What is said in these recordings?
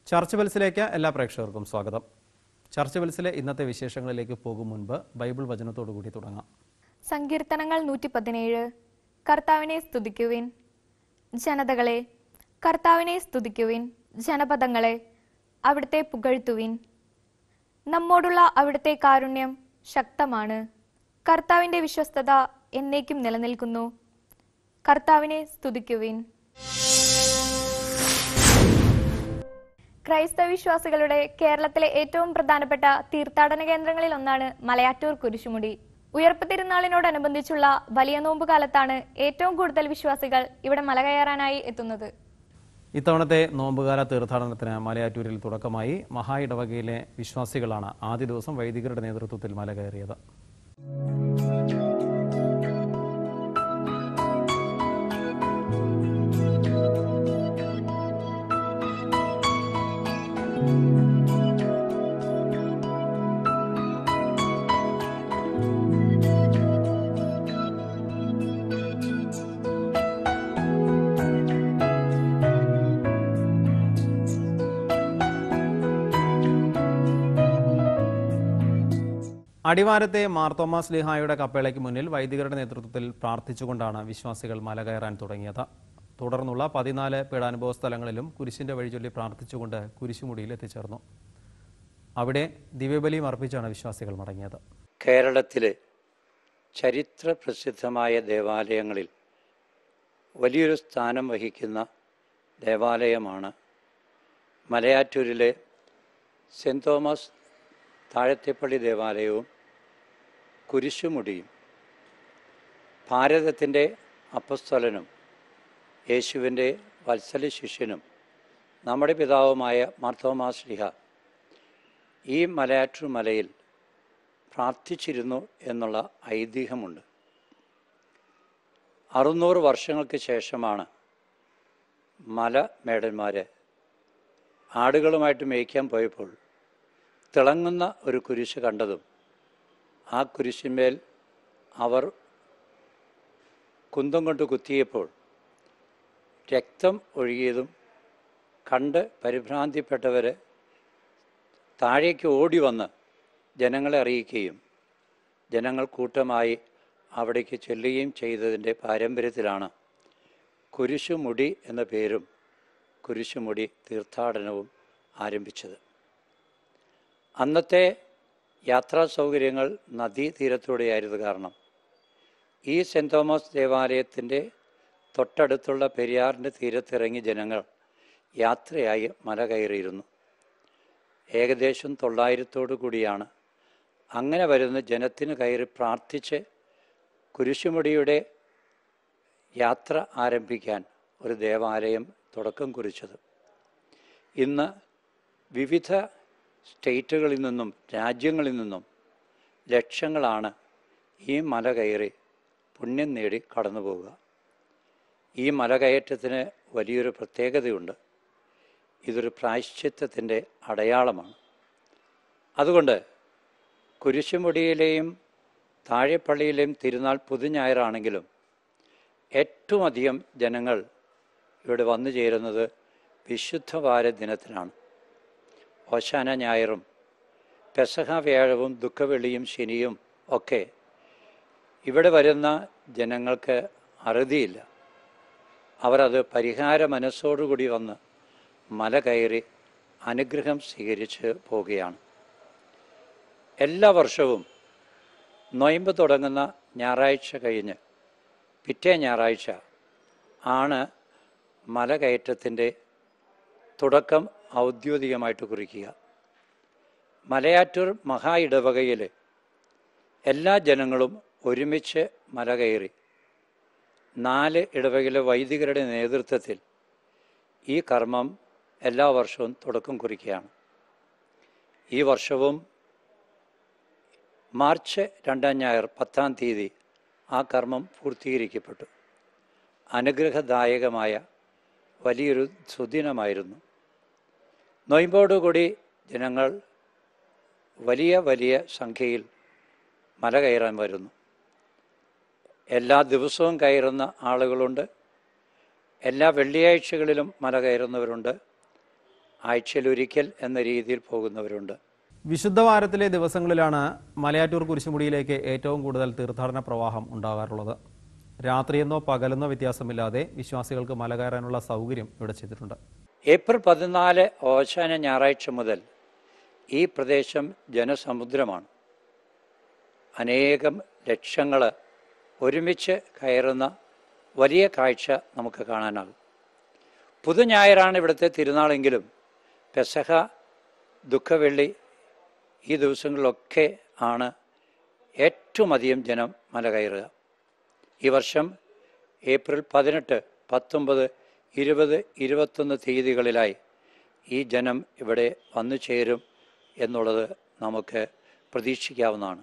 ചർച്ച ബെൽസിലേക്ക് എല്ലാ പ്രേക്ഷകർക്കും സ്വാഗതം ചർച്ച ബെൽസിലെ ഇന്നത്തെ വിശേഷങ്ങളിലേക്ക് പോകും മുൻപ് ബൈബിൾ വചനത്തോടു കൂടി തുടങ്ങാം സങ്കീർത്തനങ്ങൾ നൂറ്റി പതിനേഴ് കർത്താവിനെ സ്തുതിക്കുവിൻ ജനതകളെ കർത്താവിനെ സ്തുതിക്കുവിൻ ജനപദങ്ങളെ അവിടുത്തെ പുകഴ്ത്തുവിൻ നമ്മോടുള്ള അവിടുത്തെ കാരുണ്യം ശക്തമാണ് കർത്താവിന്റെ വിശ്വസ്തത എന്നേക്കും നിലനിൽക്കുന്നു കർത്താവിനെ സ്തുതിക്കുവിൻ ക്രൈസ്തവ വിശ്വാസികളുടെ കേരളത്തിലെ ഏറ്റവും പ്രധാനപ്പെട്ട തീർത്ഥാടന കേന്ദ്രങ്ങളിൽ ഒന്നാണ് മലയാറ്റൂർ കുരിശുമുടി ഉയർപ്പ് തിരുനാളിനോടനുബന്ധിച്ചുള്ള വലിയ നോമ്പ് കാലത്താണ് ഏറ്റവും കൂടുതൽ വിശ്വാസികൾ ഇവിടെ മല കയറാനായി എത്തുന്നത് ഇത്തവണത്തെ നോമ്പുകാല തീർത്ഥാടനത്തിന് മലയാറ്റൂരിൽ തുടക്കമായി മഹാ ഇടവകയിലെ വിശ്വാസികളാണ് ആദ്യ ദിവസം വൈദികരുടെ നേതൃത്വത്തിൽ മല കയറിയത് അടിവാരത്തെ മാർത്തോമാസ് ലിഹായുടെ കപ്പേളയ്ക്ക് മുന്നിൽ വൈദികരുടെ നേതൃത്വത്തിൽ പ്രാർത്ഥിച്ചുകൊണ്ടാണ് വിശ്വാസികൾ മല കയറാൻ തുടങ്ങിയത് തുടർന്നുള്ള പതിനാല് പീഡാനുഭവ സ്ഥലങ്ങളിലും കുരിശിന്റെ വഴിചൊല്ലി പ്രാർത്ഥിച്ചുകൊണ്ട് കുരിശുമുടിയിൽ എത്തിച്ചേർന്നു അവിടെ ദിവ്യബലിയും അർപ്പിച്ചാണ് വിശ്വാസികൾ മടങ്ങിയത് കേരളത്തിലെ ചരിത്ര പ്രസിദ്ധമായ ദേവാലയങ്ങളിൽ വലിയൊരു സ്ഥാനം വഹിക്കുന്ന ദേവാലയമാണ് മലയാറ്റൂരിലെ സെൻറ് തോമസ് താഴത്തേപ്പള്ളി ദേവാലയവും കുരിശുമുടിയും ഭാരതത്തിൻ്റെ അപ്പസ്തലനും യേശുവിൻ്റെ വത്സല ശിഷ്യനും നമ്മുടെ പിതാവുമായ മാർത്തോമാസ് ശ്രീഹ ഈ മലയാറ്റൂർ മലയിൽ പ്രാർത്ഥിച്ചിരുന്നു എന്നുള്ള ഐതിഹ്യമുണ്ട് അറുന്നൂറ് വർഷങ്ങൾക്ക് ശേഷമാണ് മല മേടന്മാർ ആടുകളുമായിട്ട് മേയ്ക്കാൻ പോയപ്പോൾ തിളങ്ങുന്ന ഒരു കുരിശ് കണ്ടതും ആ കുരിശിന്മേൽ അവർ കുന്തം കൊണ്ട് കുത്തിയപ്പോൾ രക്തം ഒഴുകിയതും കണ്ട് പരിഭ്രാന്തിപ്പെട്ടവർ താഴേക്ക് ഓടി വന്ന് ജനങ്ങളെ അറിയിക്കുകയും ജനങ്ങൾ കൂട്ടമായി അവിടേക്ക് ചെല്ലുകയും ചെയ്തതിൻ്റെ പാരമ്പര്യത്തിലാണ് കുരിശുമുടി എന്ന പേരും കുരിശുമുടി തീർത്ഥാടനവും ആരംഭിച്ചത് അന്നത്തെ യാത്രാ സൗകര്യങ്ങൾ നദീതീരത്തൂടെയായിരുന്നു കാരണം ഈ സെൻറ് തോമസ് ദേവാലയത്തിൻ്റെ തൊട്ടടുത്തുള്ള പെരിയാറിൻ്റെ തീരത്തിറങ്ങി ജനങ്ങൾ യാത്രയായി മല കയറിയിരുന്നു ഏകദേശം തൊള്ളായിരത്തോടു കൂടിയാണ് അങ്ങനെ വരുന്ന ജനത്തിന് കയറി പ്രാർത്ഥിച്ച് കുരിശുമുടിയുടെ യാത്ര ആരംഭിക്കാൻ ഒരു ദേവാലയം തുടക്കം കുറിച്ചത് ഇന്ന് വിവിധ സ്റ്റേറ്റുകളിൽ നിന്നും രാജ്യങ്ങളിൽ നിന്നും ലക്ഷങ്ങളാണ് ഈ മല കയറി പുണ്യം നേടി കടന്നു പോവുക ഈ മലകയറ്റത്തിന് വലിയൊരു പ്രത്യേകതയുണ്ട് ഇതൊരു പ്രായശ്ചിത്തത്തിൻ്റെ അടയാളമാണ് അതുകൊണ്ട് കുരിശുമുടിയിലെയും താഴെപ്പള്ളിയിലെയും തിരുനാൾ പുതുഞായറാണെങ്കിലും ഏറ്റവും അധികം ജനങ്ങൾ ഇവിടെ വന്നു ചേരുന്നത് വിശുദ്ധവാര ദിനത്തിനാണ് ഓശാന ഞായറും പെസഹ വ്യാഴവും ദുഃഖവെള്ളിയും ശനിയും ഒക്കെ ഇവിടെ വരുന്ന ജനങ്ങൾക്ക് അറുതിയില്ല അവരത് പരിഹാര മനസ്സോടുകൂടി വന്ന് മല കയറി അനുഗ്രഹം സ്വീകരിച്ച് പോവുകയാണ് എല്ലാ വർഷവും നൊയമ്പ് തുടങ്ങുന്ന ഞായറാഴ്ച കഴിഞ്ഞ് പിറ്റേ ഞായറാഴ്ച ആണ് മലകയറ്റത്തിൻ്റെ തുടക്കം ഔദ്യോഗികമായിട്ട് കുറിക്കുക മലയാറ്റൂർ മഹാ ഇടവകയിൽ എല്ലാ ജനങ്ങളും ഒരുമിച്ച് മല കയറി നാല് ഇടവകയിലെ വൈദികരുടെ നേതൃത്വത്തിൽ ഈ കർമ്മം എല്ലാ വർഷവും തുടക്കം കുറിക്കുകയാണ് ഈ വർഷവും മാർച്ച് രണ്ടാം ഞായർ പത്താം തീയതി ആ കർമ്മം പൂർത്തീകരിക്കപ്പെട്ടു അനുഗ്രഹദായകമായ വലിയൊരു സുദിനമായിരുന്നു നൊയമ്പോടുകൂടി ജനങ്ങൾ വലിയ വലിയ സംഖ്യയിൽ മല കയറാൻ വരുന്നു എല്ലാ ദിവസവും കയറുന്ന ആളുകളുണ്ട് എല്ലാ വെള്ളിയാഴ്ചകളിലും മല കയറുന്നവരുണ്ട് ആഴ്ചയിലൊരിക്കൽ എന്ന രീതിയിൽ പോകുന്നവരുണ്ട് വിശുദ്ധ വാരത്തിലെ ദിവസങ്ങളിലാണ് മലയാറ്റൂർ കുരിശുമുടിയിലേക്ക് ഏറ്റവും കൂടുതൽ തീർത്ഥാടന പ്രവാഹം ഉണ്ടാകാറുള്ളത് രാത്രിയെന്നോ പകലെന്നോ വ്യത്യാസമില്ലാതെ വിശ്വാസികൾക്ക് മല കയറാനുള്ള സൗകര്യം ഇവിടെ ചെയ്തിട്ടുണ്ട് ഏപ്രിൽ പതിനാല് ഓശാന ഞായറാഴ്ച മുതൽ ഈ പ്രദേശം ജനസമുദ്രമാണ് അനേകം ലക്ഷങ്ങൾ ഒരുമിച്ച് കയറുന്ന വലിയ കാഴ്ച നമുക്ക് കാണാനാകും പുതുഞായറാണ് ഇവിടുത്തെ തിരുനാളെങ്കിലും പെസഹ ദുഃഖവെള്ളി ഈ ദിവസങ്ങളിലൊക്കെ ആണ് ഏറ്റവും അധികം ജനം മല കയറുക ഈ വർഷം ഏപ്രിൽ പതിനെട്ട് പത്തൊമ്പത് ഇരുപത് ഇരുപത്തൊന്ന് തീയതികളിലായി ഈ ജനം ഇവിടെ വന്നു ചേരും എന്നുള്ളത് നമുക്ക് പ്രതീക്ഷിക്കാവുന്നതാണ്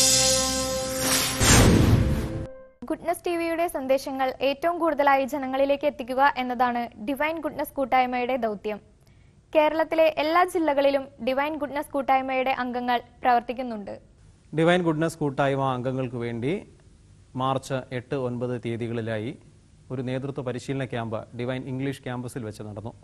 ഗുഡ്നസ് ടിവിയുടെ സന്ദേശങ്ങൾ ഏറ്റവും കൂടുതലായി ജനങ്ങളിലേക്ക് എത്തിക്കുക എന്നതാണ് ഡിവൈൻ ഗുഡ്നസ് കൂട്ടായ്മയുടെ ദൗത്യം കേരളത്തിലെ എല്ലാ ജില്ലകളിലും ഡിവൈൻ ഗുഡ്നസ് കൂട്ടായ്മയുടെ അംഗങ്ങൾ പ്രവർത്തിക്കുന്നുണ്ട് ഡിവൈൻ ഗുഡ്നസ് കൂട്ടായ്മ അംഗങ്ങൾക്ക് വേണ്ടി മാർച്ച് എട്ട് ഒൻപത് തീയതികളിലായി ഒരു നേതൃത്വ പരിശീലന ക്യാമ്പ് ഡിവൈൻ ഇംഗ്ലീഷ് ക്യാമ്പസിൽ വെച്ച് നടന്നു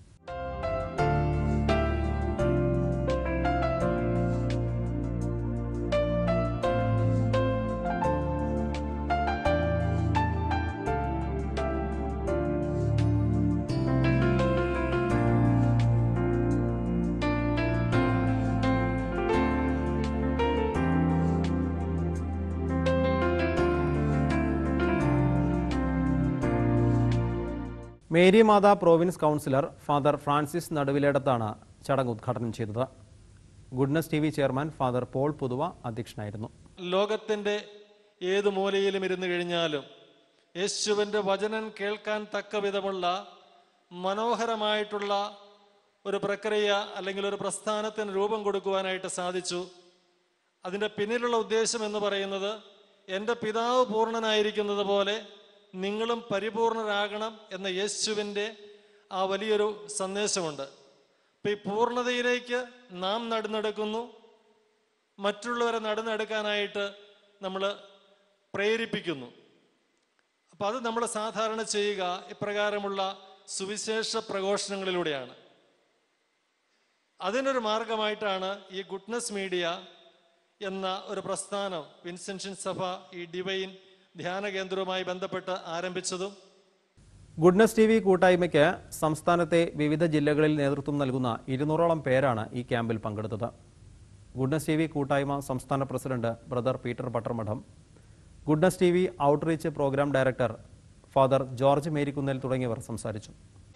Mary Mata province councillor father Francis നടുവിലേടത്താണ് ചടങ്ങ് ഉദ്ഘാടനം ചെയ്തത് goodness T V chairman father Paul Puthuva അധ്യക്ഷനായിരുന്നു ലോകത്തിൻ്റെ ഏത് മൂലയിലും ഇരുന്ന് കഴിഞ്ഞാലും യേശുവിൻ്റെ വചനം കേൾക്കാൻ തക്ക വിധമുള്ള മനോഹരമായിട്ടുള്ള ഒരു പ്രക്രിയ അല്ലെങ്കിൽ ഒരു പ്രസ്ഥാനത്തിന് രൂപം കൊടുക്കുവാനായിട്ട് സാധിച്ചു അതിൻ്റെ പിന്നിലുള്ള ഉദ്ദേശം എന്ന് പറയുന്നത് എൻ്റെ പിതാവ് പൂർണ്ണനായിരിക്കുന്നത് പോലെ നിങ്ങളും പരിപൂർണരാകണം എന്ന യേശുവിൻ്റെ ആ വലിയൊരു സന്ദേശമുണ്ട് അപ്പം ഈ പൂർണ്ണതയിലേക്ക് നാം നടന്നെടുക്കുന്നു മറ്റുള്ളവരെ നടന്നെടുക്കാനായിട്ട് നമ്മൾ പ്രേരിപ്പിക്കുന്നു അപ്പം അത് നമ്മൾ സാധാരണ ചെയ്യുക ഇപ്രകാരമുള്ള സുവിശേഷ പ്രഘോഷണങ്ങളിലൂടെയാണ് അതിനൊരു മാർഗമായിട്ടാണ് ഈ ഗുഡ്നസ് മീഡിയ എന്ന ഒരു പ്രസ്ഥാനം വിൻസെൻഷൻ സഭ ഈ ഡിവൈൻ ധ്യാന കേന്ദ്രവുമായി ബന്ധപ്പെട്ട് ആരംഭിച്ചതും ഗുഡ്നസ് ടി വി കൂട്ടായ്മയ്ക്ക് സംസ്ഥാനത്തെ വിവിധ ജില്ലകളിൽ നേതൃത്വം നൽകുന്ന ഇരുന്നൂറോളം പേരാണ് ഈ ക്യാമ്പിൽ പങ്കെടുത്തത് ഗുഡ്നസ് ടി വി കൂട്ടായ്മ സംസ്ഥാന president brother Peter Pattarmadom goodness T V outreach programme director father George Marykunnel തുടങ്ങിയവർ സംസാരിച്ചു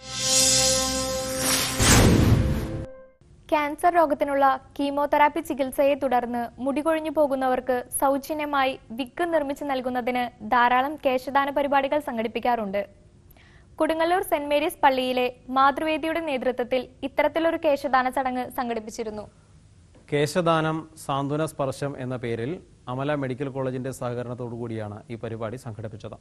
ക്യാൻസർ രോഗത്തിനുള്ള കീമോതെറാപ്പി ചികിത്സയെ തുടർന്ന് മുടികൊഴിഞ്ഞു പോകുന്നവർക്ക് സൗജന്യമായി വിക്ക് നിർമ്മിച്ചു നൽകുന്നതിന് ധാരാളം കേശദാന പരിപാടികൾ സംഘടിപ്പിക്കാറുണ്ട് കൊടുങ്ങല്ലൂർ സെന്റ് മേരീസ് പള്ളിയിലെ മാതൃവേദിയുടെ നേതൃത്വത്തിൽ ഇത്തരത്തിലൊരു കേശദാന ചടങ്ങ് സംഘടിപ്പിച്ചിരുന്നു കേശദാനം സാന്ത്വന സ്പർശം എന്ന പേരിൽ അമല മെഡിക്കൽ കോളേജിന്റെ സഹകരണത്തോടു കൂടിയാണ് ഈ പരിപാടി സംഘടിപ്പിച്ചത്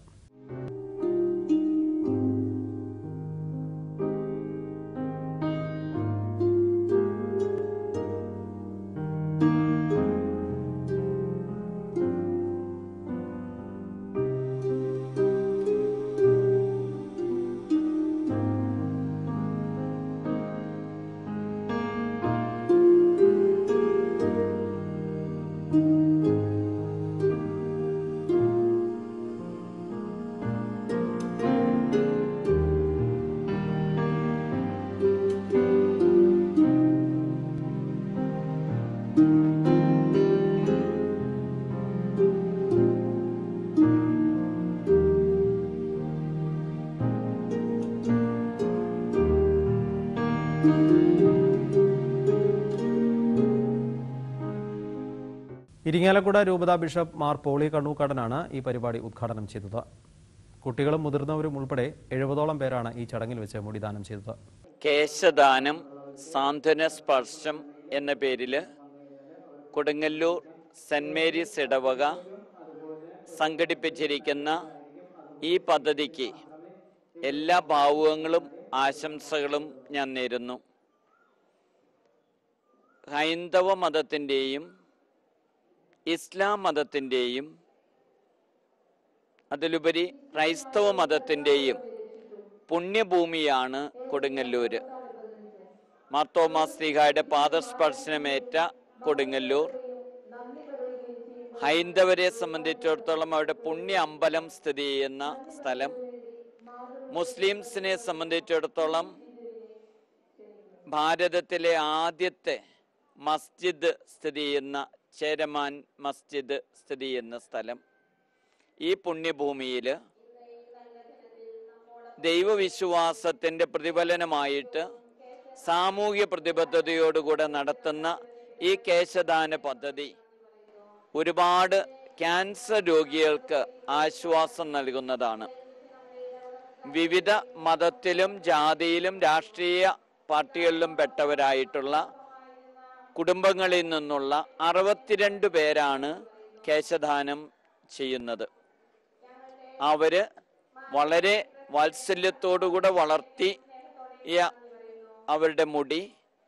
ഇരിങ്ങാലക്കുട രൂപതാ ബിഷപ്പ് മാർ പോളി കണ്ണൂക്കാടനാണ് ഈ പരിപാടി ഉദ്ഘാടനം ചെയ്തത് കുട്ടികളും മുതിർന്നവരും ഉൾപ്പെടെ എഴുപതോളം പേരാണ് ഈ ചടങ്ങിൽ വെച്ച് മുടിദാനം ചെയ്തത് കേശദാനം സാന്ത്വന സ്പർശം എന്ന പേരിൽ കൊടുങ്ങല്ലൂർ സെൻറ് മേരീസ് ഇടവക സംഘടിപ്പിച്ചിരിക്കുന്ന ഈ പദ്ധതിക്ക് എല്ലാ ഭാവുകങ്ങളും ആശംസകളും ഞാൻ നേരുന്നു ഹൈന്ദവ മതത്തിൻ്റെയും ഇസ്ലാം മതത്തിൻ്റെയും അതിലുപരി ക്രൈസ്തവ മതത്തിൻ്റെയും പുണ്യഭൂമിയാണ് കൊടുങ്ങല്ലൂര് മാർത്തോമാ സ്ത്രീഹായുടെ പാദസ്പർശനമേറ്റ കൊടുങ്ങല്ലൂർ ഹൈന്ദവരെ സംബന്ധിച്ചിടത്തോളം അവരുടെ പുണ്യ അമ്പലം സ്ഥിതി ചെയ്യുന്ന സ്ഥലം മുസ്ലിംസിനെ സംബന്ധിച്ചിടത്തോളം ഭാരതത്തിലെ ആദ്യത്തെ മസ്ജിദ് സ്ഥിതി ചെയ്യുന്ന ചേരമാൻ മസ്ജിദ് സ്ഥിതി ചെയ്യുന്ന സ്ഥലം ഈ പുണ്യഭൂമിയിൽ ദൈവവിശ്വാസത്തിൻ്റെ പ്രതിഫലനമായിട്ട് സാമൂഹ്യ പ്രതിബദ്ധതയോടുകൂടെ നടത്തുന്ന ഈ കേശദാന പദ്ധതി ഒരുപാട് ക്യാൻസർ രോഗികൾക്ക് ആശ്വാസം നൽകുന്നതാണ് വിവിധ മതത്തിലും ജാതിയിലും രാഷ്ട്രീയ പാർട്ടികളിലും പെട്ടവരായിട്ടുള്ള കുടുംബങ്ങളിൽ നിന്നുള്ള അറുപത്തിരണ്ട് പേരാണ് കേശദാനം ചെയ്യുന്നത് അവര് വളരെ വാത്സല്യത്തോടുകൂടെ വളർത്തിയ അവരുടെ മുടി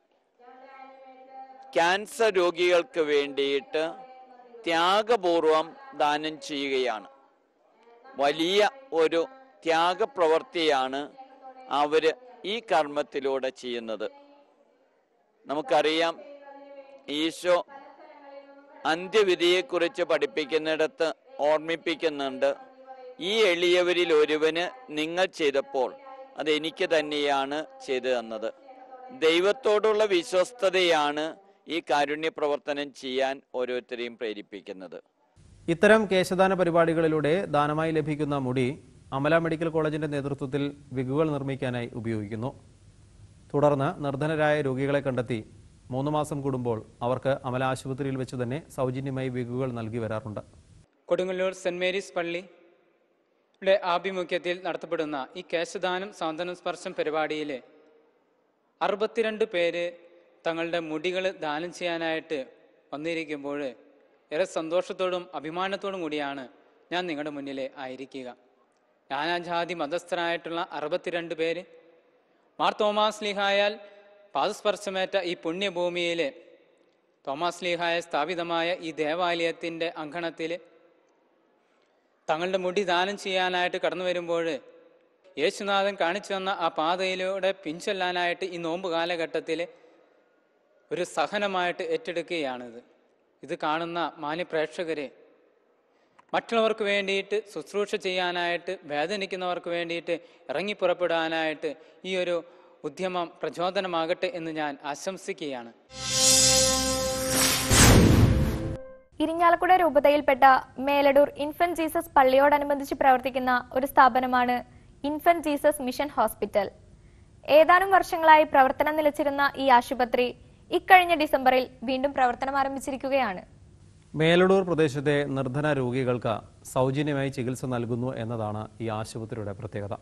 ക്യാൻസർ രോഗികൾക്ക് വേണ്ടിയിട്ട് ത്യാഗപൂർവം ദാനം ചെയ്യുകയാണ് വലിയ ഒരു ത്യാഗപ്രവൃത്തിയാണ് അവര് ഈ കർമ്മത്തിലൂടെ ചെയ്യുന്നത് നമുക്കറിയാം ഈശോ അന്ത്യവിധിയെക്കുറിച്ച് പഠിപ്പിക്കുന്നിടത്ത് ഓർമ്മിപ്പിക്കുന്നുണ്ട് ഈ എളിയവരിൽ ഒരുവന് നിങ്ങൾ ചെയ്തപ്പോൾ അത് എനിക്ക് തന്നെയാണ് ചെയ്തു തന്നത് ദൈവത്തോടുള്ള വിശ്വസ്തതയാണ് ഈ കാരുണ്യ പ്രവർത്തനം ചെയ്യാൻ ഓരോരുത്തരെയും പ്രേരിപ്പിക്കുന്നത് ഇത്തരം കേശദാന പരിപാടികളിലൂടെ ദാനമായി ലഭിക്കുന്ന മുടി അമല മെഡിക്കൽ കോളേജിന്റെ നേതൃത്വത്തിൽ വിഗുകൾ നിർമ്മിക്കാനായി ഉപയോഗിക്കുന്നു തുടർന്ന് നിർധനരായ രോഗികളെ കണ്ടെത്തി മൂന്ന് മാസം കൂടുമ്പോൾ അവർക്ക് അമല ആശുപത്രിയിൽ വെച്ച് തന്നെ സൗജന്യമായി വിഗുകൾ നൽകി വരാറുണ്ട് കൊടുങ്ങല്ലൂർ സെൻറ് മേരീസ് പള്ളിയുടെ ആഭിമുഖ്യത്തിൽ നടത്തപ്പെടുന്ന ഈ കേശദാനം സാന്ത്വന സ്പർശം പരിപാടിയിൽ അറുപത്തിരണ്ട് പേര് തങ്ങളുടെ മുടികൾ ദാനം ചെയ്യാനായിട്ട് വന്നിരിക്കുമ്പോൾ ഏറെ സന്തോഷത്തോടും അഭിമാനത്തോടും കൂടിയാണ് ഞാൻ നിങ്ങളുടെ മുന്നിൽ ആയിരിക്കുക നാനാജാതി മതസ്ഥരായിട്ടുള്ള അറുപത്തിരണ്ട് പേര് മാർ തോമാസ് ലീഹായാൽ പാദസ്പർശമേറ്റ ഈ പുണ്യഭൂമിയിൽ തോമാസ് ലീഹായ സ്ഥാപിതമായ ഈ ദേവാലയത്തിൻ്റെ അങ്കണത്തിൽ തങ്ങളുടെ മുടി ദാനം ചെയ്യാനായിട്ട് കടന്നു വരുമ്പോൾ യേശുനാഥൻ കാണിച്ചു തന്ന ആ പാതയിലൂടെ പിൻചൊല്ലാനായിട്ട് ഈ നോമ്പ് കാലഘട്ടത്തിൽ ഒരു സഹനമായിട്ട് ഏറ്റെടുക്കുകയാണിത് ഇത് കാണുന്ന മാന്യ പ്രേക്ഷകരെ മറ്റുള്ളവർക്ക് വേണ്ടിയിട്ട് ശുശ്രൂഷ ചെയ്യാനായിട്ട് വേദനിക്കുന്നവർക്ക് വേണ്ടിയിട്ട് ഇറങ്ങിപ്പുറപ്പെടാനായിട്ട് ഈ ഒരു ഉദ്യമം പ്രചോദനമാകട്ടെ എന്ന് ഞാൻ ആശംസിക്കുകയാണ് ഇരിങ്ങാലക്കുട രൂപതയിൽപ്പെട്ട മേലടൂർ ഇൻഫന്റ് ജീസസ് പള്ളിയോടനുബന്ധിച്ച് പ്രവർത്തിക്കുന്ന ഒരു സ്ഥാപനമാണ് ഇൻഫന്റ് ജീസസ് മിഷൻ ഹോസ്പിറ്റൽ ഏതാനും വർഷങ്ങളായി പ്രവർത്തനം നിലച്ചിരുന്ന ഈ ആശുപത്രി ഇക്കഴിഞ്ഞ ഡിസംബറിൽ വീണ്ടും പ്രവർത്തനം ആരംഭിച്ചിരിക്കുകയാണ് മേലടൂർ പ്രദേശത്തെ നിർധന രോഗികൾക്ക് സൗജന്യമായി ചികിത്സ നൽകുന്നു എന്നതാണ് ഈ ആശുപത്രിയുടെ പ്രത്യേകത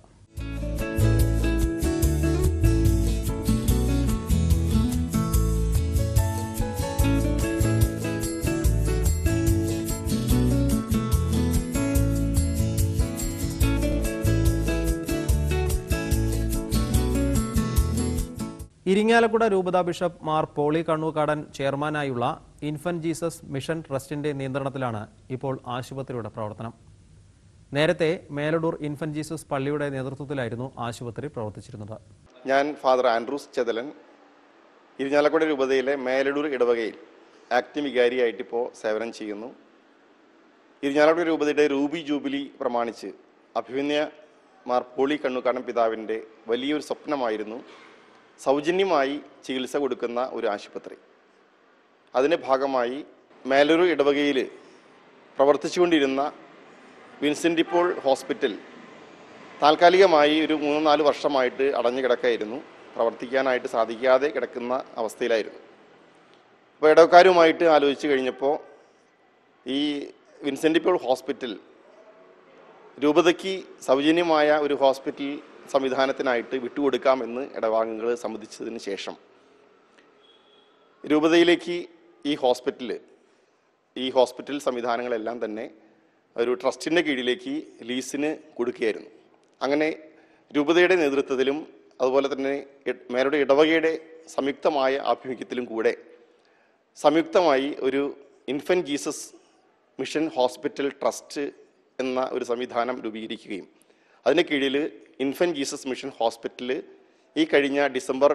ഇരിങ്ങാലക്കുട രൂപത ബിഷപ്പ് മാർ പോളി കണ്ണൂക്കാടൻ ചെയർമാനായുള്ള ഇൻഫന്റ് ജീസസ് മിഷൻ ട്രസ്റ്റിന്റെ നിയന്ത്രണത്തിലാണ് ഇപ്പോൾ ആശുപത്രിയുടെ പ്രവർത്തനം നേരത്തെ മേലടൂർ ഇൻഫന്റ് ജീസസ് പള്ളിയുടെ നേതൃത്വത്തിലായിരുന്നു ആശുപത്രി പ്രവർത്തിച്ചിരുന്നത് ഞാൻ ഫാദർ ആൻഡ്രൂസ് ചെതലൻ ഇരിഞ്ഞാലക്കുട രൂപതയിലെ മേലടൂർ ഇടവകയിൽ ആക്ടിംഗ് വികാരിയായിട്ട് ഇപ്പോൾ സേവനം ചെയ്യുന്നു ഇരിഞ്ഞാലക്കുട രൂപതയുടെ റൂബി ജൂബിലി പ്രമാണിച്ച് അഭിമന്യ മാർ പോളി കണ്ണുകാടൻ പിതാവിൻ്റെ വലിയൊരു സ്വപ്നമായിരുന്നു സൗജന്യമായി ചികിത്സ കൊടുക്കുന്ന ഒരു ആശുപത്രി അതിൻ്റെ ഭാഗമായി മേലൂർ ഇടവകയിൽ പ്രവർത്തിച്ചുകൊണ്ടിരുന്ന വിൻസെൻ്റ് ഇപ്പോൾ ഹോസ്പിറ്റൽ താൽക്കാലികമായി ഒരു മൂന്ന് നാല് വർഷമായിട്ട് അടഞ്ഞു കിടക്കായിരുന്നു പ്രവർത്തിക്കാനായിട്ട് സാധിക്കാതെ കിടക്കുന്ന അവസ്ഥയിലായിരുന്നു അപ്പോൾ ഇടവക്കാരുമായിട്ട് ആലോചിച്ച് കഴിഞ്ഞപ്പോൾ ഈ വിൻസെൻ്റ് ഇപ്പോൾ ഹോസ്പിറ്റൽ രൂപതയ്ക്ക് സൗജന്യമായ ഒരു ഹോസ്പിറ്റൽ സംവിധാനത്തിനായിട്ട് വിട്ടുകൊടുക്കാമെന്ന് ഇടവാംഗങ്ങൾ സമ്മതിച്ചതിന് ശേഷം രൂപതയിലേക്ക് ഈ ഹോസ്പിറ്റൽ ഈ ഹോസ്പിറ്റൽ സംവിധാനങ്ങളെല്ലാം തന്നെ ഒരു ട്രസ്റ്റിൻ്റെ കീഴിലേക്ക് ലീസിന് കൊടുക്കുകയായിരുന്നു അങ്ങനെ രൂപതയുടെ നേതൃത്വത്തിലും അതുപോലെ തന്നെ ഇ- മേരുടെ ഇടവകയുടെ സംയുക്തമായ ആഭിമുഖ്യത്തിലും കൂടെ സംയുക്തമായി ഒരു infant Jesus mission hospital trust എന്ന ഒരു സംവിധാനം രൂപീകരിക്കുകയും അതിന് കീഴിൽ ഇൻഫൻറ്റ് ജീസസ് മിഷൻ ഹോസ്പിറ്റൽ ഈ കഴിഞ്ഞ ഡിസംബർ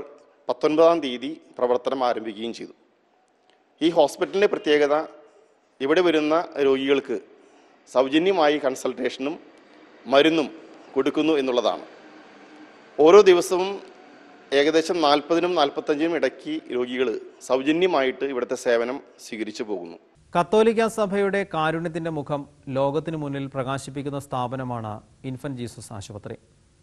പത്തൊൻപതാം തീയതി പ്രവർത്തനം ആരംഭിക്കുകയും ചെയ്തു ഈ ഹോസ്പിറ്റലിൻ്റെ പ്രത്യേകത ഇവിടെ വരുന്ന രോഗികൾക്ക് സൗജന്യമായി കൺസൾട്ടേഷനും മരുന്നും കൊടുക്കുന്നു എന്നുള്ളതാണ് ഓരോ ദിവസവും ഏകദേശം നാൽപ്പതിനും നാൽപ്പത്തഞ്ചിനും ഇടയ്ക്ക് രോഗികൾ സൗജന്യമായിട്ട് ഇവിടുത്തെ സേവനം സ്വീകരിച്ചു പോകുന്നു കത്തോലിക്ക സഭയുടെ കാരുണ്യത്തിന്റെ മുഖം ലോകത്തിനു മുന്നിൽ പ്രകാശിപ്പിക്കുന്ന സ്ഥാപനമാണ് ഇൻഫന്റ് ജീസസ് ആശുപത്രി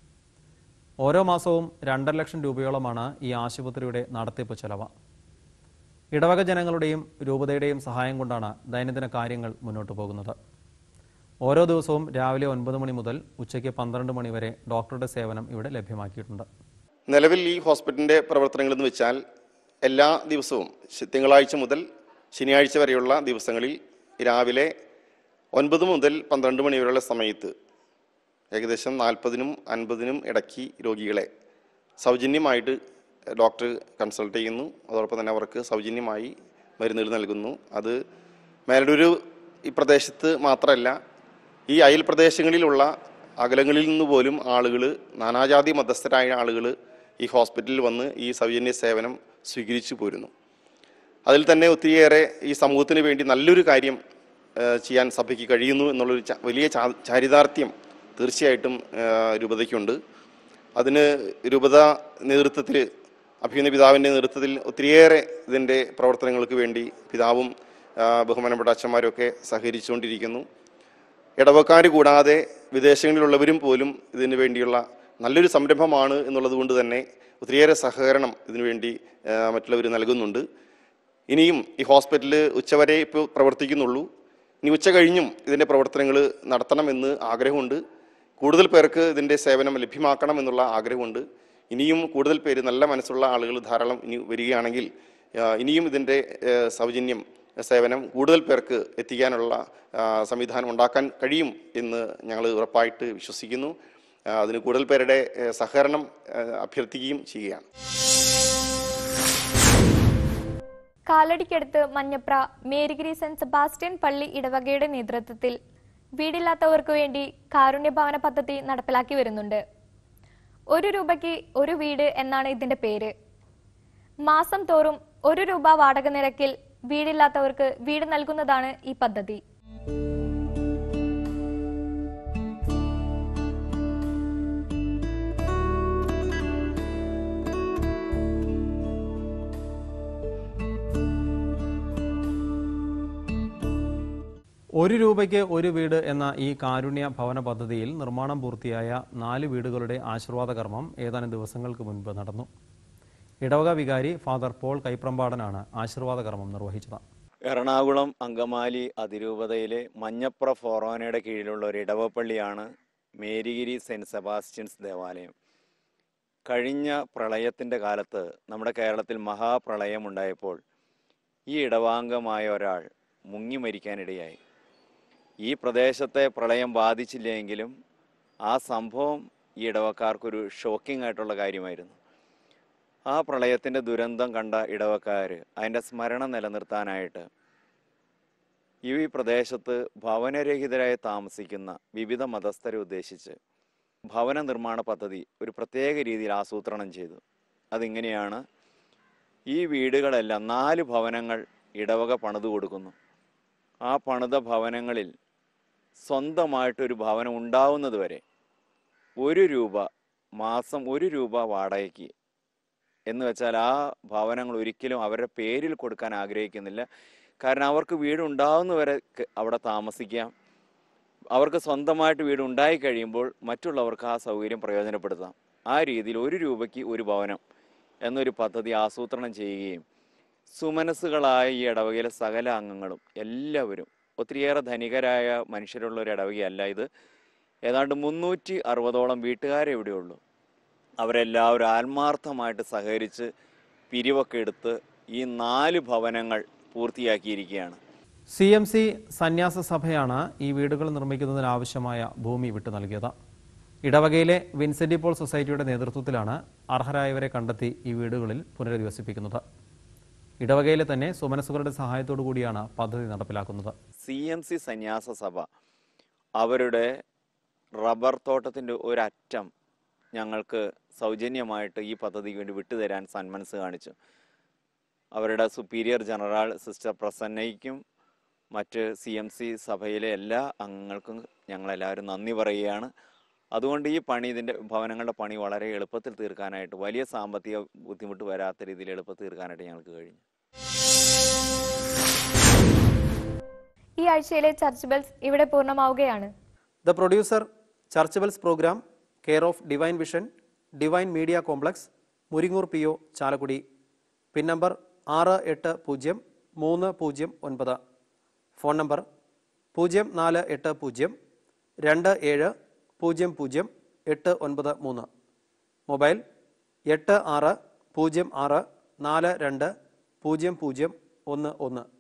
ഓരോ മാസവും രണ്ടര ലക്ഷം രൂപയോളമാണ് ഈ ആശുപത്രിയുടെ നടത്തിപ്പ് ചെലവ് ഇടവക ജനങ്ങളുടെയും രൂപതയുടെയും സഹായം കൊണ്ടാണ് ദൈനംദിന കാര്യങ്ങൾ മുന്നോട്ട് പോകുന്നത് ഓരോ ദിവസവും രാവിലെ ഒൻപത് മണി മുതൽ ഉച്ചയ്ക്ക് പന്ത്രണ്ട് മണി വരെ ഡോക്ടറുടെ സേവനം ഇവിടെ ലഭ്യമാക്കിയിട്ടുണ്ട് നിലവിൽ ഈ ഹോസ്പിറ്റലിൻ്റെ പ്രവർത്തനങ്ങൾ എന്ന് വെച്ചാൽ എല്ലാ ദിവസവും ശ- തിങ്കളാഴ്ച മുതൽ ശനിയാഴ്ച വരെയുള്ള ദിവസങ്ങളിൽ രാവിലെ ഒൻപത് മുതൽ പന്ത്രണ്ട് മണി വരെയുള്ള സമയത്ത് ഏകദേശം നാൽപ്പതിനും അൻപതിനും ഇടയ്ക്ക് രോഗികളെ സൗജന്യമായിട്ട് ഡോക്ടർ കൺസൾട്ട് ചെയ്യുന്നു അതോടൊപ്പം തന്നെ അവർക്ക് സൗജന്യമായി മരുന്നുകൾ നൽകുന്നു അത് മേലൂർ ഈ പ്രദേശത്ത് മാത്രമല്ല ഈ അയൽ പ്രദേശങ്ങളിലുള്ള അകലങ്ങളിൽ നിന്ന് പോലും ആളുകൾ നാനാജാതി മധ്യസ്ഥരായ ആളുകൾ ഈ ഹോസ്പിറ്റലിൽ വന്ന് ഈ സൗജന്യ സേവനം സ്വീകരിച്ചു പോരുന്നു അതിൽ തന്നെ ഒത്തിരിയേറെ ഈ സമൂഹത്തിന് വേണ്ടി നല്ലൊരു കാര്യം ആ, ചെയ്യാൻ സഭയ്ക്ക് കഴിയുന്നു എന്നുള്ളൊരു ച- വലിയ ചാ- ചാരിതാർത്ഥ്യം തീർച്ചയായിട്ടും ആ, രൂപതയ്ക്കുണ്ട് അതിന് രൂപത നേതൃത്വത്തിൽ അഭിയുന്ന പിതാവിൻ്റെ നേതൃത്വത്തിൽ ഒത്തിരിയേറെ ഇതിൻ്റെ പ്രവർത്തനങ്ങൾക്ക് വേണ്ടി പിതാവും ആ, ബഹുമാനപ്പെട്ട അച്ഛന്മാരൊക്കെ സഹകരിച്ചുകൊണ്ടിരിക്കുന്നു ഇടവക്കാർ കൂടാതെ വിദേശങ്ങളിലുള്ളവരും പോലും ഇതിനു വേണ്ടിയുള്ള നല്ലൊരു സംരംഭമാണ് എന്നുള്ളത് കൊണ്ട് തന്നെ ഒത്തിരിയേറെ സഹകരണം ഇതിനുവേണ്ടി മറ്റുള്ളവർ നൽകുന്നുണ്ട് ഇനിയും ഈ ഹോസ്പിറ്റൽ ഉച്ചവരെ ഇപ്പോൾ പ്രവർത്തിക്കുന്നുള്ളൂ ഇനി ഉച്ച കഴിഞ്ഞും ഇതിൻ്റെ പ്രവർത്തനങ്ങൾ നടത്തണമെന്ന് ആഗ്രഹമുണ്ട് കൂടുതൽ പേർക്ക് ഇതിൻ്റെ സേവനം ലഭ്യമാക്കണം എന്നുള്ള ആഗ്രഹമുണ്ട് ഇനിയും കൂടുതൽ പേര് നല്ല മനസ്സുള്ള ആളുകൾ ധാരാളം ഇനി വരികയാണെങ്കിൽ ആ, ഇനിയും ഇതിൻ്റെ ആ, സൗജന്യം സേവനം കൂടുതൽ പേർക്ക് എത്തിക്കാനുള്ള ആ, സംവിധാനം ഉണ്ടാക്കാൻ കഴിയും എന്ന് ഞങ്ങൾ ഉറപ്പായിട്ട് വിശ്വസിക്കുന്നു ആ, അതിന് കൂടുതൽ പേരുടെ ആ, സഹകരണം ആ, അഭ്യർത്ഥിക്കുകയും ചെയ്യുകയാണ് കാലടിക്കടുത്ത് മഞ്ഞപ്ര മേരിഗിരി സെന്റ് സെബാസ്റ്റ്യൻ പള്ളി ഇടവകയുടെ നേതൃത്വത്തിൽ വീടില്ലാത്തവർക്ക് വേണ്ടി കാരുണ്യഭവന പദ്ധതി നടപ്പിലാക്കി വരുന്നുണ്ട് ഒരു രൂപയ്ക്ക് ഒരു വീട് എന്നാണ് ഇതിന്റെ പേര് മാസം തോറും ഒരു രൂപ വാടക നിരക്കിൽ വീടില്ലാത്തവർക്ക് വീട് നൽകുന്നതാണ് ഈ പദ്ധതി ഒരു രൂപയ്ക്ക് ഒരു വീട് എന്ന ഈ കാരുണ്യ ഭവന പദ്ധതിയിൽ നിർമ്മാണം പൂർത്തിയായ നാല് വീടുകളുടെ ആശീർവാദ കർമ്മം ഏതാനും ദിവസങ്ങൾക്ക് മുൻപ് നടന്നു ഇടവക വികാരി ഫാദർ പോൾ കൈപ്രമ്പാടനാണ് ആശീർവാദ കർമ്മം നിർവഹിച്ചത് എറണാകുളം അങ്കമാലി അതിരൂപതയിലെ മഞ്ഞപ്ര ഫോറോനയുടെ കീഴിലുള്ള ഒരു ഇടവപ്പള്ളിയാണ് മേരിഗിരി സെൻറ്റ് സെബാസ്റ്റ്യൻസ് ദേവാലയം കഴിഞ്ഞ പ്രളയത്തിൻ്റെ കാലത്ത് നമ്മുടെ കേരളത്തിൽ മഹാപ്രളയം ഉണ്ടായപ്പോൾ ഈ ഇടവാംഗമായ ഒരാൾ മുങ്ങി മരിക്കാനിടയായി ഈ പ്രദേശത്തെ പ്രളയം ബാധിച്ചില്ലെങ്കിലും ആ സംഭവം ഈ ഇടവക്കാർക്കൊരു ഷോക്കിംഗ് ആയിട്ടുള്ള കാര്യമായിരുന്നു ആ പ്രളയത്തിൻ്റെ ദുരന്തം കണ്ട ഇടവക്കാർ അതിൻ്റെ സ്മരണ നിലനിർത്താനായിട്ട് ഈ പ്രദേശത്ത് ഭവനരഹിതരായി താമസിക്കുന്ന വിവിധ മതസ്ഥരെ ഉദ്ദേശിച്ച് ഭവന നിർമ്മാണ പദ്ധതി ഒരു പ്രത്യേക രീതിയിൽ ആസൂത്രണം ചെയ്തു അതിങ്ങനെയാണ് ഈ വീടുകളെല്ലാം നാല് ഭവനങ്ങൾ ഇടവക പണിത് കൊടുക്കുന്നു ആ പണിത ഭവനങ്ങളിൽ സ്വന്തമായിട്ടൊരു ഭവനം ഉണ്ടാവുന്നത് വരെ ഒരു രൂപ മാസം ഒരു രൂപ വാടകയ്ക്ക് എന്ന് വെച്ചാൽ ആ ഭവനങ്ങൾ ഒരിക്കലും അവരുടെ പേരിൽ കൊടുക്കാൻ ആഗ്രഹിക്കുന്നില്ല കാരണം അവർക്ക് വീടുണ്ടാവുന്നവരെ ക- അവിടെ താമസിക്കാം അവർക്ക് സ്വന്തമായിട്ട് വീട് ഉണ്ടായി കഴിയുമ്പോൾ മറ്റുള്ളവർക്ക് ആ സൗകര്യം പ്രയോജനപ്പെടുത്താം ആ രീതിയിൽ ഒരു രൂപയ്ക്ക് ഒരു ഭവനം എന്നൊരു പദ്ധതി ആസൂത്രണം ചെയ്യുകയും സുമനസ്സുകളായ ഈ ഇടവകയിലെ സകല അംഗങ്ങളും എല്ലാവരും ഒത്തിരിയേറെ ധനികരായ മനുഷ്യരുള്ള ഒരു ഇടവകയല്ല ഇത് ഏതാണ്ട് മുന്നൂറ്റി അറുപതോളം വീട്ടുകാരെ ഇവിടെയുള്ളൂ അവരെല്ലാവരും ആത്മാർത്ഥമായിട്ട് സഹകരിച്ച് പിരിവൊക്കെ എടുത്ത് ഈ നാല് ഭവനങ്ങൾ പൂർത്തിയാക്കിയിരിക്കുകയാണ് സി എം സി സന്യാസ സഭയാണ് ഈ വീടുകൾ നിർമ്മിക്കുന്നതിനാവശ്യമായ ഭൂമി വിട്ടു നൽകിയത് ഇടവകയിലെ വിൻസെന്റ് പോൾ സൊസൈറ്റിയുടെ നേതൃത്വത്തിലാണ് അർഹരായവരെ കണ്ടെത്തി ഈ വീടുകളിൽ പുനരധിവസിപ്പിക്കുന്നത് ഇടവകയിലെ തന്നെ സുമനസുകളുടെ സഹായത്തോടു കൂടിയാണ് പദ്ധതി നടപ്പിലാക്കുന്നത് സി എം സി സന്യാസ സഭ അവരുടെ റബ്ബർ തോട്ടത്തിൻ്റെ ഒരറ്റം ഞങ്ങൾക്ക് സൗജന്യമായിട്ട് ഈ പദ്ധതിക്ക് വേണ്ടി വിട്ടുതരാൻ സന്മനസ് കാണിച്ചു അവരുടെ സുപ്പീരിയർ ജനറൽ സിസ്റ്റർ പ്രസന്നയ്ക്കും മറ്റ് സി എം സി സഭയിലെ എല്ലാ അംഗങ്ങൾക്കും ഞങ്ങളെല്ലാവരും നന്ദി പറയുകയാണ് അതുകൊണ്ട് ഈ പണി ഇതിൻ്റെ ഭവനങ്ങളുടെ പണി വളരെ എളുപ്പത്തിൽ തീർക്കാനായിട്ട് വലിയ സാമ്പത്തിക ബുദ്ധിമുട്ട് വരാത്ത രീതിയിൽ എളുപ്പത്തിൽ തീർക്കാനായിട്ട് ഞങ്ങൾക്ക് കഴിഞ്ഞു ഈ ആഴ്ചയിലെ ചർച്ച് ബെൽസ് ഇവിടെ പൂർണ്ണമാവുകയാണ് the producer church bells programme care of divine vision divine media complex Muringoor P O Chalakudy pin number ആറ് എട്ട് പൂജ്യം മൂന്ന് പൂജ്യം ഒൻപത് ഫോൺ നമ്പർ പൂജ്യം നാല് എട്ട് പൂജ്യം രണ്ട് ഏഴ് പൂജ്യം പൂജ്യം എട്ട് ഒൻപത് മൂന്ന് മൊബൈൽ എട്ട് ആറ് പൂജ്യം ആറ് നാല് രണ്ട് പൂജ്യം പൂജ്യം ഒന്ന് ഒന്ന്